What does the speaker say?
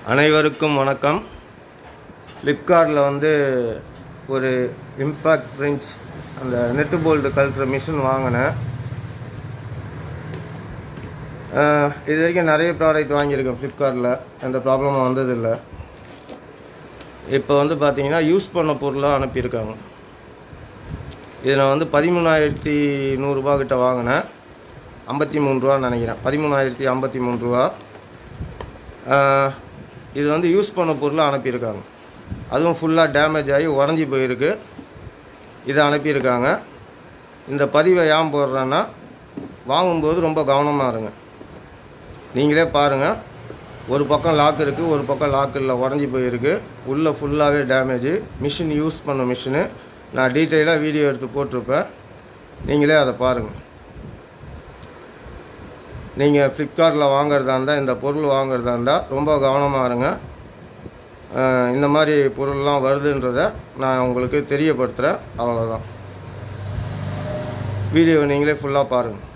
அனைவருக்கும் வணக்கம் ஃப்ளிப்கார்ட்டில் வந்து ஒரு இம்பேக்ட் பிரிண்ட்ஸ் அந்த நெட்டு போல்டு கழுத்துற மிஷின் வாங்கினேன் அஹ், இது வரைக்கும் நிறைய ப்ராடக்ட் வாங்கியிருக்கேன் ஃப்ளிப்கார்ட்டில் எந்த ப்ராப்ளமும் வந்ததில்லை இப்போ வந்து பார்த்தீங்கன்னா யூஸ் பண்ண பொருளாக அனுப்பியிருக்காங்க இது நான் வந்து பதிமூணாயிரத்தி நூறுரூபா கிட்ட வாங்கினேன் ஐம்பத்தி மூணு ரூபான்னு நினைக்கிறேன் பதிமூணாயிரத்தி ஐம்பத்தி மூணு ரூபா ஆஹ், இது வந்து யூஸ் பண்ண பொருளாக அனுப்பியிருக்காங்க அதுவும் ஃபுல்லாக டேமேஜ் ஆகி உடஞ்சி போயிருக்கு இதை அனுப்பியிருக்காங்க இந்த பதிவை ஏன் போடுறேன்னா வாங்கும்போது ரொம்ப கவனமாக இருங்க நீங்களே பாருங்கள் ஒரு பக்கம் லாக் இருக்குது ஒரு பக்கம் லாக் இல்லை உடஞ்சி போயிருக்கு உள்ளே ஃபுல்லாகவே டேமேஜு மிஷின் யூஸ் பண்ண மிஷினு நான் டீட்டெயிலாக வீடியோ எடுத்து போட்டிருப்பேன் நீங்களே அதை பாருங்கள் நீங்கள் ஃப்ளிப்கார்ட்டில் வாங்குறதா இருந்தால் இந்த பொருள் வாங்குறதா இருந்தால் ரொம்ப கவனமாக இருங்க அஹ் இந்த மாதிரி பொருள்லாம் வருதுன்றதை நான் உங்களுக்கு தெரியப்படுத்துகிறேன் அவ்வளோதான் வீடியோவை நீங்களே ஃபுல்லாக பாருங்கள்